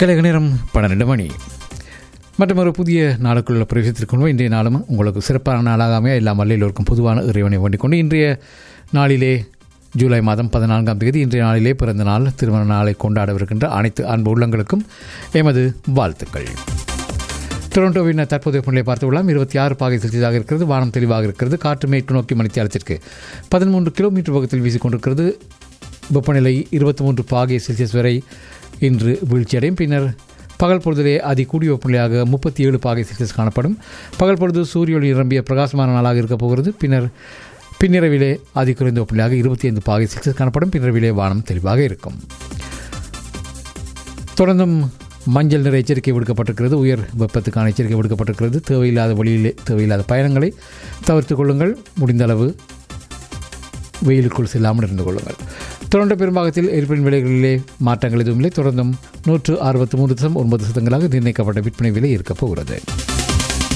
கலைக நேரம் பன்னிரெண்டு மணி மற்றும் ஒரு புதிய நாளுக்குள்ள பிரவேசத்திற்கு இன்றைய நாளும் உங்களுக்கு சிறப்பான நாளாக அமைய எல்லா மல்லையிலோருக்கும் பொதுவான இறைவனை வேண்டிக் கொண்டு இன்றைய நாளிலே ஜூலை மாதம் பதினான்காம் தேதி இன்றைய நாளிலே பிறந்த நாள் திருமண நாளை கொண்டாடவிருக்கின்ற அனைத்து அன்பு உள்ளங்களுக்கும் எமது வாழ்த்துக்கள் டொரண்டோவின் தற்போதைய புள்ளியை பார்த்துள்ளோம் இருபத்தி ஆறு பாகை செல்சியஸாக இருக்கிறது வானம் தெளிவாக இருக்கிறது காற்று மேற்கு நோக்கி மணித்தியாலத்திற்கு பதிமூன்று கிலோமீட்டர் வேகத்தில் வீசிக்கொண்டிருக்கிறது வெப்பநிலை இருபத்தி மூன்று பாகை செல்சியஸ் வரை இன்று வீழ்ச்சியடையும் பின்னர் பகல் பொழுதிலே அதி கூடிய வெப்பநிலையாக முப்பத்தி ஏழு பாகை செல்சியஸ் காணப்படும் பகல் பொழுது சூரிய ஒளி நிரம்பிய பிரகாசமான நாளாக இருக்கப் போகிறது பின்னர் பின்னிரவிலே அதி குறைந்த வெப்பநிலையாக இருபத்தி ஐந்து பாகை செல்சியஸ் காணப்படும் பின்னிரவிலே வானம் தெளிவாக இருக்கும் தொடர்ந்தும் மஞ்சள் நிற எச்சரிக்கை விடுக்கப்பட்டிருக்கிறது உயர் வெப்பத்துக்கான எச்சரிக்கை விடுக்கப்பட்டிருக்கிறது தேவையில்லாத வழியிலே தேவையில்லாத பயணங்களை தவிர்த்து கொள்ளுங்கள் முடிந்தளவு வெயிலுக்குள் செல்லாமல் இருந்து கொள்ளுங்கள் தொடர்ந்து பெரும்பாகத்தில் எரிபொருள் விலைகளிலே மாற்றங்கள் எதுவும் இல்லை தொடர்ந்தும் நூற்று அறுபத்தி மூன்று தசம் ஒன்பது சதங்களாக நிர்ணயிக்கப்பட்ட விற்பனை விலை இருக்கப் போகிறது